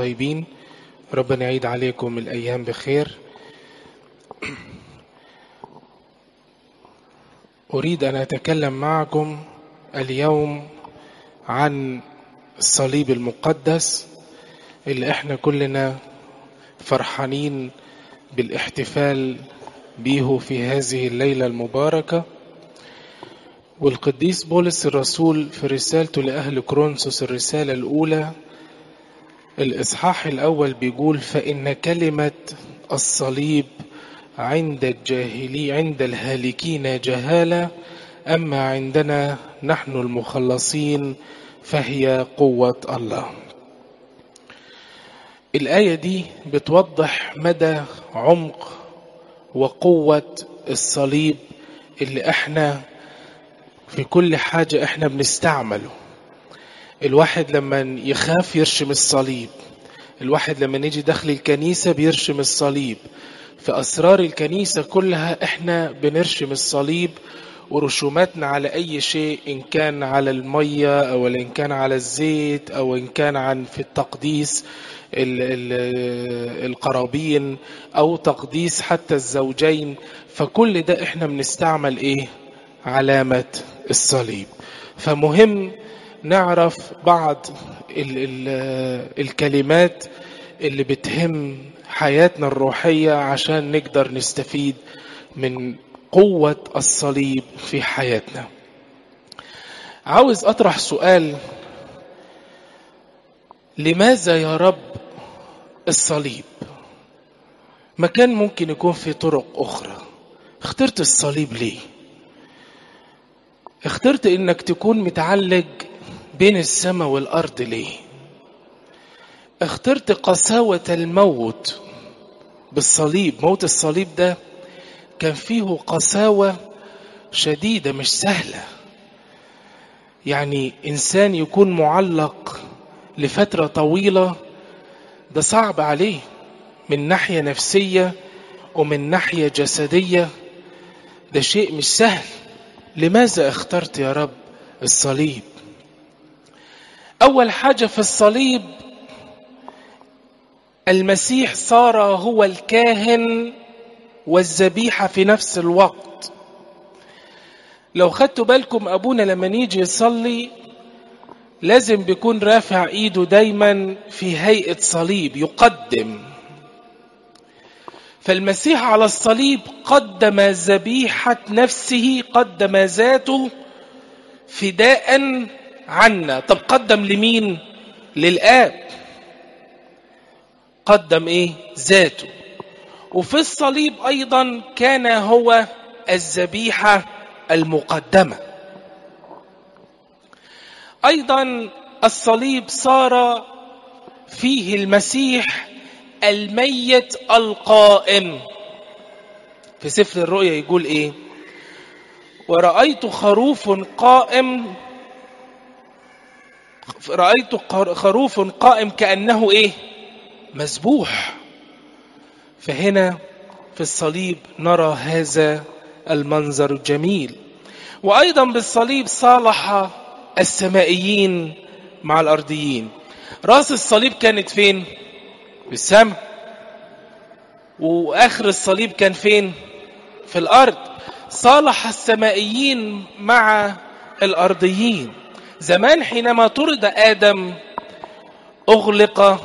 طيبين ربنا يعيد عليكم الأيام بخير أريد أن أتكلم معكم اليوم عن الصليب المقدس اللي احنا كلنا فرحانين بالاحتفال به في هذه الليلة المباركة والقديس بولس الرسول في رسالته لأهل كرونسوس الرسالة الأولى الإصحاح الأول بيقول فإن كلمة الصليب عند الجاهلي عند الهالكين جهالة أما عندنا نحن المخلصين فهي قوة الله الآية دي بتوضح مدى عمق وقوة الصليب اللي احنا في كل حاجة احنا بنستعمله الواحد لما يخاف يرشم الصليب الواحد لما نيجي داخل الكنيسة بيرشم الصليب في أسرار الكنيسة كلها احنا بنرشم الصليب ورسوماتنا على أي شيء إن كان على المية أو إن كان على الزيت أو إن كان عن في التقديس ال ال القرابين أو تقديس حتى الزوجين فكل ده إحنا بنستعمل إيه علامة الصليب فمهم نعرف بعض ال ال الكلمات اللي بتهم حياتنا الروحية عشان نقدر نستفيد من قوة الصليب في حياتنا عاوز أطرح سؤال لماذا يا رب الصليب ما كان ممكن يكون في طرق أخرى اخترت الصليب ليه اخترت انك تكون متعلق بين السماء والأرض ليه اخترت قساوة الموت بالصليب موت الصليب ده كان فيه قساوة شديدة مش سهلة يعني إنسان يكون معلق لفترة طويلة ده صعب عليه من ناحية نفسية ومن ناحية جسدية ده شيء مش سهل لماذا اخترت يا رب الصليب أول حاجة في الصليب المسيح صار هو الكاهن والذبيحة في نفس الوقت لو خدتوا بالكم أبونا لما نيجي يصلي لازم بيكون رافع ايده دايما في هيئة صليب يقدم فالمسيح على الصليب قدم ذبيحة نفسه قدم ذاته فداء عنا طب قدم لمين للآب قدم ايه ذاته وفي الصليب ايضا كان هو الذبيحة المقدمة ايضا الصليب صار فيه المسيح الميت القائم في سفر الرؤيا يقول ايه ورأيت خروف قائم رأيت خروف قائم كأنه ايه مذبوح فهنا في الصليب نرى هذا المنظر الجميل وأيضا بالصليب صالح السمائيين مع الأرضيين رأس الصليب كانت فين في السماء وآخر الصليب كان فين في الأرض صالح السمائيين مع الأرضيين زمان حينما طرد آدم أغلق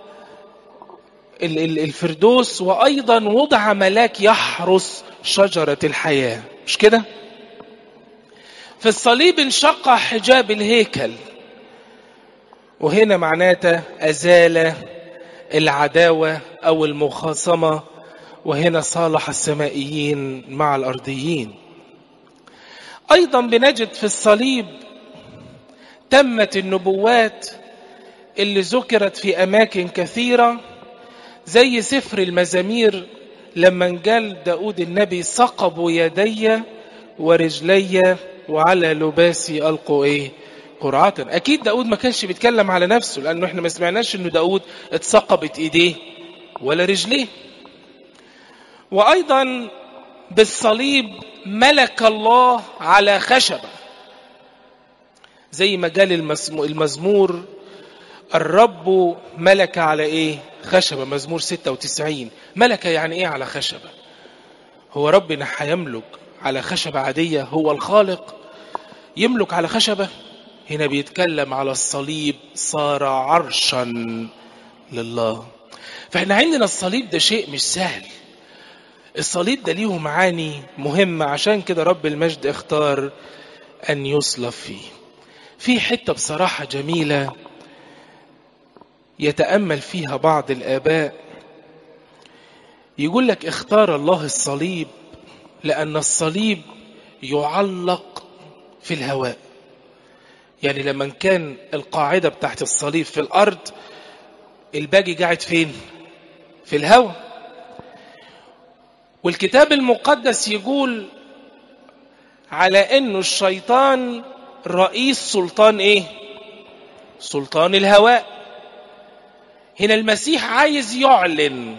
الفردوس وأيضا وضع ملاك يحرس شجرة الحياة مش كده في الصليب انشق حجاب الهيكل وهنا معناته أزال العداوة أو المخاصمة وهنا صالح السمائيين مع الأرضيين أيضا بنجد في الصليب تمت النبوات اللي ذكرت في أماكن كثيرة زي سفر المزامير لما قال داود النبي ثقبوا يدي ورجلي وعلى لباسي ألقوا إيه قرعة أكيد داود ما كانش بيتكلم على نفسه لأنه إحنا ما سمعناش إنه داود اتثقبت إيديه ولا رجليه وأيضا بالصليب ملك الله على خشبة زي ما قال المزمور الرب ملك على ايه خشبة مزمور 96 ملك يعني ايه على خشبة هو ربنا هيملك على خشبة عادية هو الخالق يملك على خشبة هنا بيتكلم على الصليب صار عرشا لله فاحنا عندنا الصليب ده شيء مش سهل الصليب ده ليه معاني مهمة عشان كده رب المجد اختار أن يصلب فيه في حتة بصراحة جميلة يتأمل فيها بعض الآباء يقول لك اختار الله الصليب لأن الصليب يعلق في الهواء يعني لما كان القاعدة بتاعت الصليب في الأرض الباقي قاعد فين في الهواء والكتاب المقدس يقول على انه الشيطان رئيس سلطان ايه سلطان الهواء هنا المسيح عايز يعلن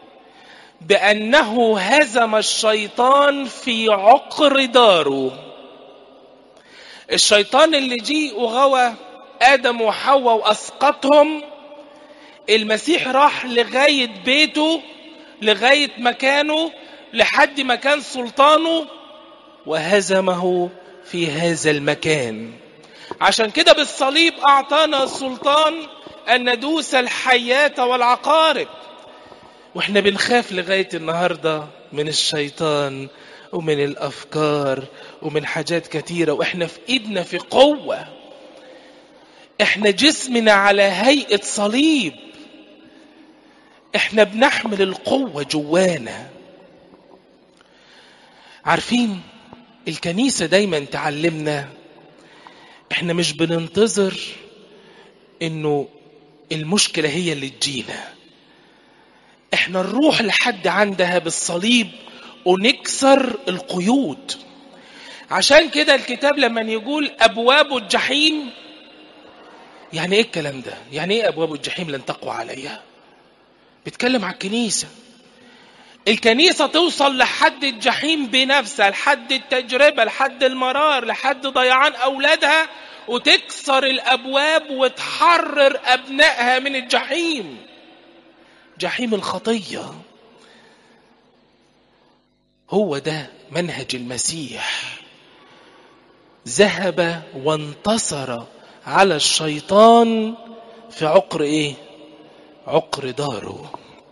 بانه هزم الشيطان في عقر داره الشيطان اللي جه وغوى ادم وحواء واسقطهم المسيح راح لغايه بيته لغايه مكانه لحد مكان سلطانه وهزمه في هذا المكان عشان كده بالصليب اعطانا السلطان ان ندوس الحيات والعقارب واحنا بنخاف لغايه النهارده من الشيطان ومن الافكار ومن حاجات كتيره واحنا في ايدنا في قوه احنا جسمنا على هيئه صليب احنا بنحمل القوه جوانا عارفين الكنيسه دايما تعلمنا احنا مش بننتظر انه المشكله هي اللي تجينا احنا نروح لحد عندها بالصليب ونكسر القيود عشان كده الكتاب لما يقول ابواب الجحيم يعني ايه الكلام ده يعني ايه ابواب الجحيم لن تقوى عليها بيتكلم على الكنيسه الكنيسه توصل لحد الجحيم بنفسها لحد التجربه لحد المرار لحد ضيعان اولادها وتكسر الابواب وتحرر ابنائها من الجحيم جحيم الخطيه هو ده منهج المسيح ذهب وانتصر على الشيطان في عقر ايه عقر داره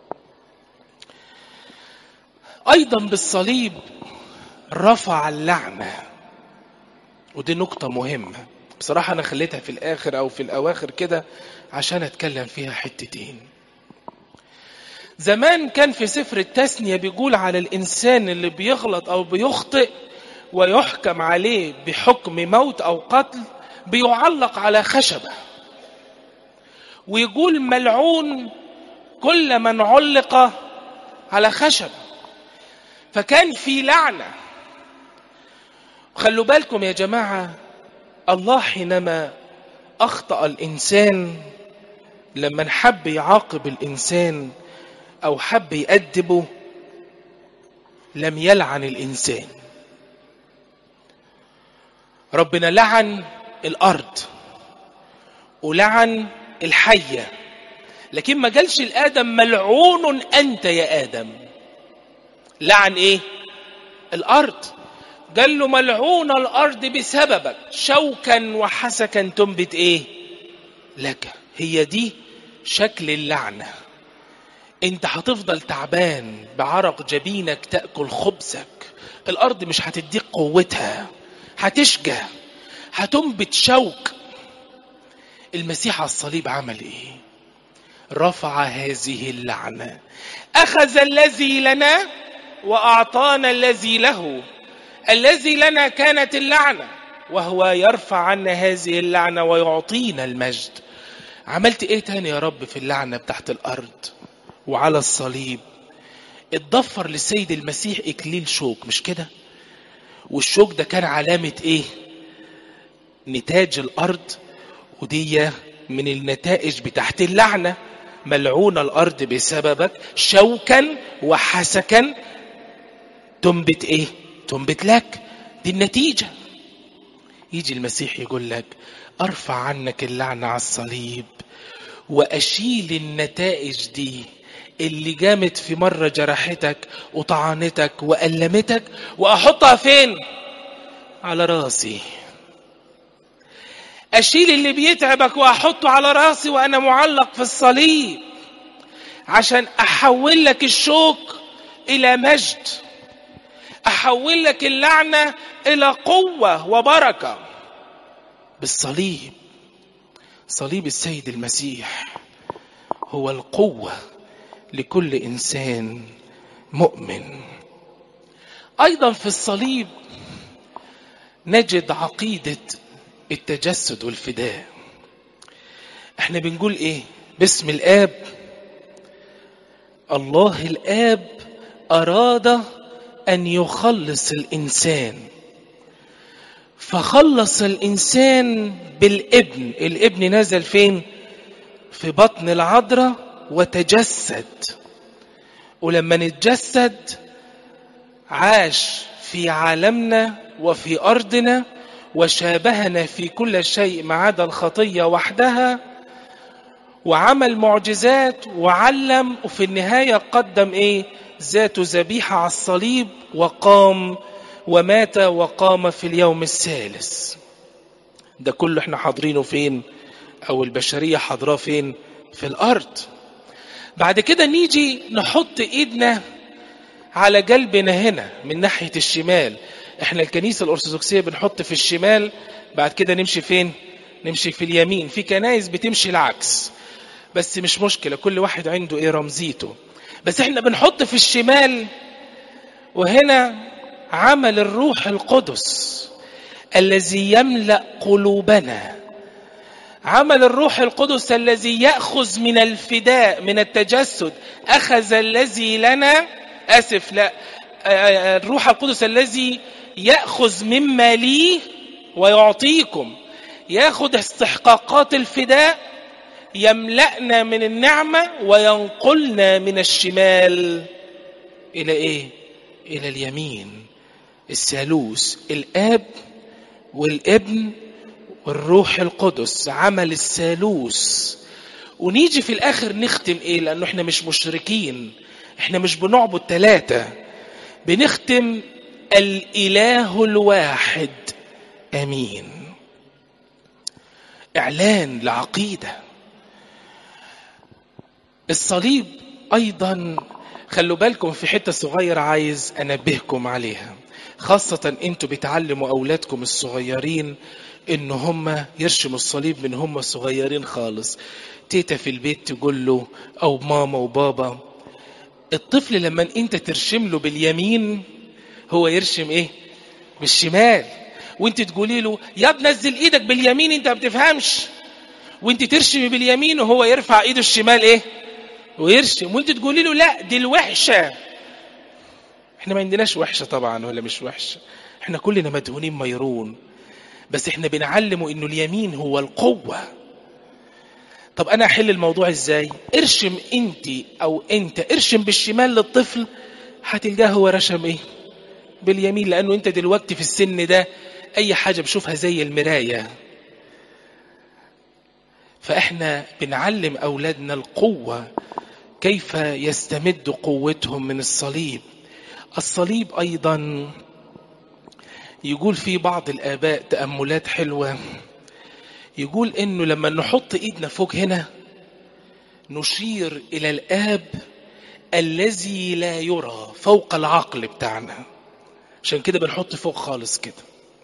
ايضا بالصليب رفع اللعنه ودي نقطه مهمه بصراحه انا خليتها في الاخر او في الاواخر كده عشان اتكلم فيها حتتين زمان كان في سفر التثنية بيقول على الإنسان اللي بيغلط أو بيخطئ ويحكم عليه بحكم موت أو قتل بيعلق على خشبة ويقول ملعون كل من علق على خشبة فكان في لعنة خلوا بالكم يا جماعة الله حينما أخطأ الإنسان لما حب يعاقب الإنسان أو حب يأدبه لم يلعن الإنسان ربنا لعن الأرض ولعن الحية لكن ما قالش الآدم ملعون أنت يا آدم لعن إيه الأرض قال له ملعون الأرض بسببك شوكا وحسكا تنبت إيه لك هي دي شكل اللعنه انت هتفضل تعبان بعرق جبينك تاكل خبزك الارض مش هتديك قوتها هتشجع هتنبت شوك المسيح على الصليب عمل ايه رفع هذه اللعنه اخذ الذي لنا واعطانا الذي له الذي لنا كانت اللعنه وهو يرفع عنا هذه اللعنه ويعطينا المجد عملت ايه تاني يا رب في اللعنه بتاعت الارض وعلى الصليب اتضفر للسيد المسيح اكليل شوك مش كده والشوك ده كان علامة ايه نتاج الارض ودي من النتائج بتاعت اللعنة ملعون الارض بسببك شوكا وحسكا تنبت ايه تنبت لك دي النتيجة يجي المسيح يقول لك ارفع عنك اللعنة على الصليب واشيل النتائج دي اللي جامت في مرة جرحتك وطعنتك وألمتك وأحطها فين؟ على راسي أشيل اللي بيتعبك وأحطه على راسي وأنا معلق في الصليب عشان أحول لك الشوك إلى مجد أحول لك اللعنة إلى قوة وبركة بالصليب صليب السيد المسيح هو القوة لكل إنسان مؤمن أيضا في الصليب نجد عقيدة التجسد والفداء احنا بنقول ايه باسم الآب الله الآب أراد أن يخلص الإنسان فخلص الإنسان بالابن الابن نزل فين في بطن العذراء وتجسد ولما نتجسد عاش في عالمنا وفي أرضنا وشابهنا في كل شيء ما عدا الخطية وحدها وعمل معجزات وعلم وفي النهاية قدم ايه ذات ذبيحة على الصليب وقام ومات وقام في اليوم الثالث ده كله احنا حاضرينه فين او البشرية حاضراه فين في الارض بعد كده نيجي نحط ايدنا على قلبنا هنا من ناحية الشمال احنا الكنيسة الارثوذكسية بنحط في الشمال بعد كده نمشي فين نمشي في اليمين في كنايس بتمشي العكس بس مش مشكلة كل واحد عنده ايه رمزيته بس احنا بنحط في الشمال وهنا عمل الروح القدس الذي يملأ قلوبنا عمل الروح القدس الذي يأخذ من الفداء من التجسد أخذ الذي لنا أسف لا الروح القدس الذي يأخذ مما لي ويعطيكم ياخذ استحقاقات الفداء يملأنا من النعمة وينقلنا من الشمال إلى إيه؟ إلى اليمين الثالوث الآب والابن والروح القدس عمل الثالوث ونيجي في الآخر نختم إيه؟ لأنه إحنا مش مشركين إحنا مش بنعبد ثلاثة بنختم الإله الواحد أمين إعلان لعقيدة الصليب أيضا خلوا بالكم في حتة صغيرة عايز أنبهكم عليها خاصة انتوا بتعلموا أولادكم الصغيرين إن هم يرشموا الصليب من هم صغيرين خالص تيتا في البيت تقول له أو ماما وبابا الطفل لما انت ترشم له باليمين هو يرشم ايه بالشمال وانت تقولي له يا نزل ايدك باليمين انت ما بتفهمش وانت ترشمي باليمين وهو يرفع ايده الشمال ايه ويرشم وانت تقولي له لا دي الوحشه احنا ما عندناش وحشه طبعا ولا مش وحشه احنا كلنا مدهونين ميرون بس احنا بنعلمه انه اليمين هو القوه طب انا احل الموضوع ازاي ارشم انت او انت ارشم بالشمال للطفل هتلقاه هو رشم ايه باليمين لانه انت دلوقتي في السن ده اي حاجه بشوفها زي المرايه فاحنا بنعلم اولادنا القوه كيف يستمد قوتهم من الصليب الصليب ايضا يقول في بعض الاباء تاملات حلوه يقول انه لما نحط ايدنا فوق هنا نشير الى الاب الذي لا يرى فوق العقل بتاعنا عشان كده بنحط فوق خالص كده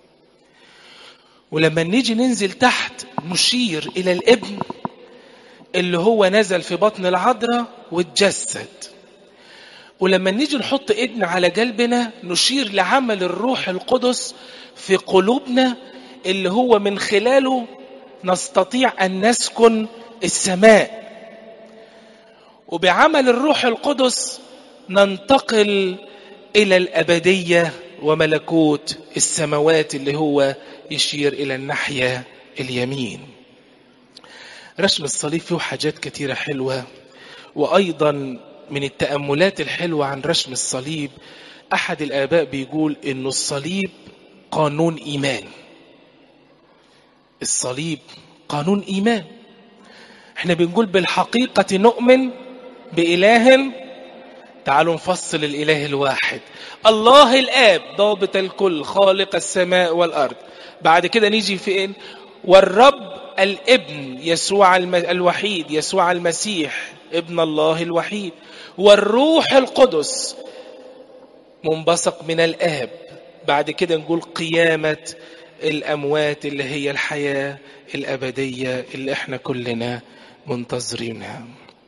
ولما نيجي ننزل تحت نشير الى الابن اللي هو نزل في بطن العذراء واتجسد ولما نيجي نحط ايدنا على قلبنا نشير لعمل الروح القدس في قلوبنا اللي هو من خلاله نستطيع ان نسكن السماء وبعمل الروح القدس ننتقل الى الابديه وملكوت السماوات اللي هو يشير الى الناحيه اليمين رسم الصليب فيه حاجات كتيره حلوه وايضا من التاملات الحلوه عن رسم الصليب احد الاباء بيقول انه الصليب قانون ايمان الصليب قانون ايمان احنا بنقول بالحقيقة نؤمن بإله تعالوا نفصل الإله الواحد الله الآب ضابط الكل خالق السماء والأرض بعد كده نيجي فين والرب الابن يسوع الم... الوحيد يسوع المسيح ابن الله الوحيد والروح القدس منبثق من الآب بعد كده نقول قيامة الأموات اللي هي الحياة الأبدية اللي احنا كلنا منتظرينها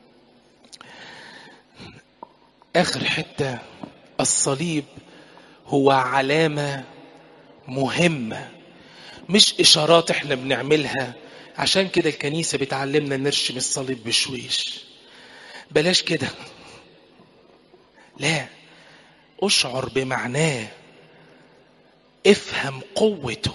آخر حتة الصليب هو علامة مهمة مش إشارات احنا بنعملها عشان كده الكنيسة بتعلمنا نرشم الصليب بشويش بلاش كده لا اشعر بمعناه افهم قوته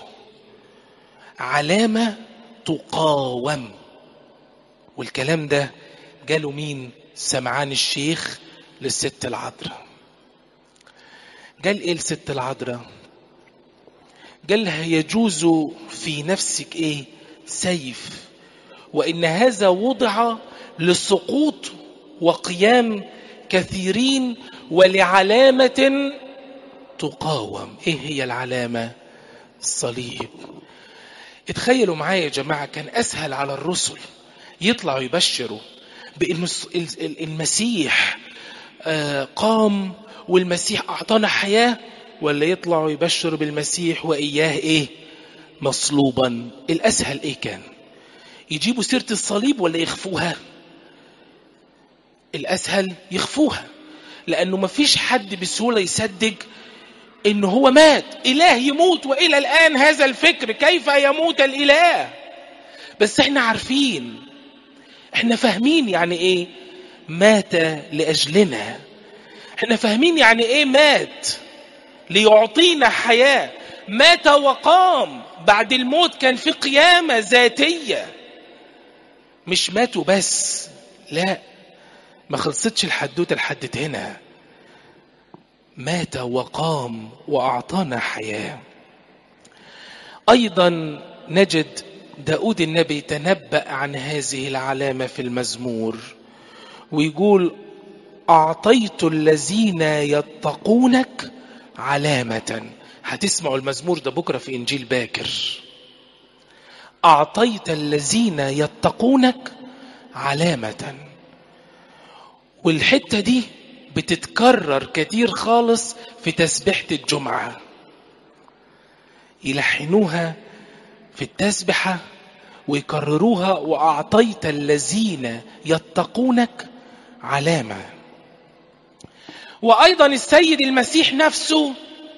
علامة تقاوم والكلام ده جاله مين سمعان الشيخ للست العذراء قال ايه الست العذراء قال لها يجوز في نفسك ايه سيف وان هذا وضع لسقوط وقيام كثيرين ولعلامة تقاوم ايه هي العلامة الصليب اتخيلوا معايا يا جماعة كان اسهل على الرسل يطلعوا يبشروا بان المسيح قام والمسيح اعطانا حياة ولا يطلعوا يبشروا بالمسيح واياه ايه مصلوبا الاسهل ايه كان يجيبوا سيرة الصليب ولا يخفوها الاسهل يخفوها لانه مفيش حد بسهولة يصدق ان هو مات اله يموت والى الان هذا الفكر كيف يموت الاله بس احنا عارفين احنا فاهمين يعني ايه مات لاجلنا احنا فاهمين يعني ايه مات ليعطينا حياة مات وقام بعد الموت كان في قيامة ذاتية مش ماتوا بس لا ما خلصتش الحدوتة لحد هنا مات وقام وأعطانا حياة أيضا نجد داود النبي تنبأ عن هذه العلامة في المزمور ويقول أعطيت الذين يتقونك علامة هتسمعوا المزمور ده بكرة في إنجيل باكر أعطيت الذين يتقونك علامة والحتة دي بتتكرر كتير خالص في تسبحة الجمعة يلحنوها في التسبحة ويكرروها وأعطيت الذين يتقونك علامة وأيضا السيد المسيح نفسه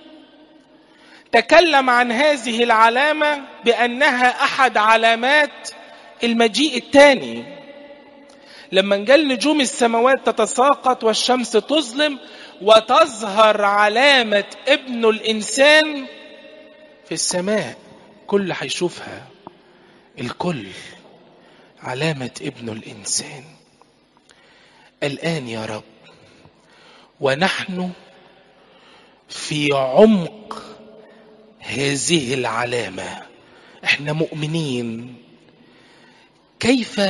تكلم عن هذه العلامة بأنها أحد علامات المجيء الثاني لما قال نجوم السماوات تتساقط والشمس تظلم وتظهر علامة ابن الإنسان في السماء كل هيشوفها الكل علامة ابن الإنسان الآن يا رب ونحن في عمق هذه العلامة احنا مؤمنين كيف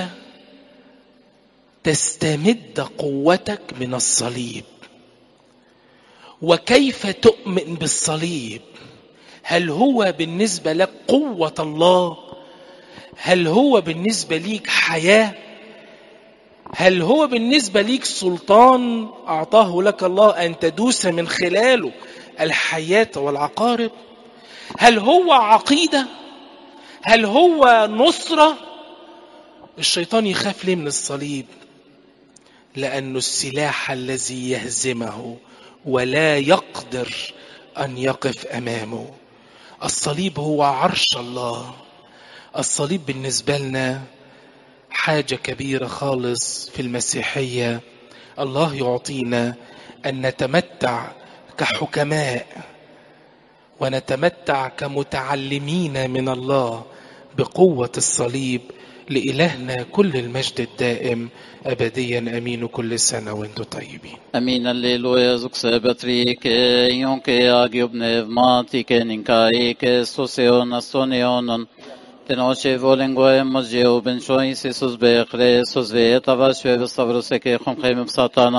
تستمد قوتك من الصليب وكيف تؤمن بالصليب هل هو بالنسبة لك قوة الله هل هو بالنسبة ليك حياة هل هو بالنسبة ليك سلطان أعطاه لك الله أن تدوس من خلاله الحياة والعقارب هل هو عقيدة هل هو نصرة الشيطان يخاف ليه من الصليب لأنه السلاح الذي يهزمه ولا يقدر أن يقف أمامه الصليب هو عرش الله الصليب بالنسبة لنا حاجة كبيرة خالص في المسيحية الله يعطينا أن نتمتع كحكماء ونتمتع كمتعلمين من الله بقوة الصليب لإلهنا كل المجد الدائم أبديا أمين كل سنة وانتم طيبين Amin alleluja zukse betrike, jonke agiobne vmatike ninkaike sosion astonionon, تنوشي فولنغوي مجيو بن شوي سيسوس بخريسوس في تفاش في بصبر سكي خم خيم بساطانا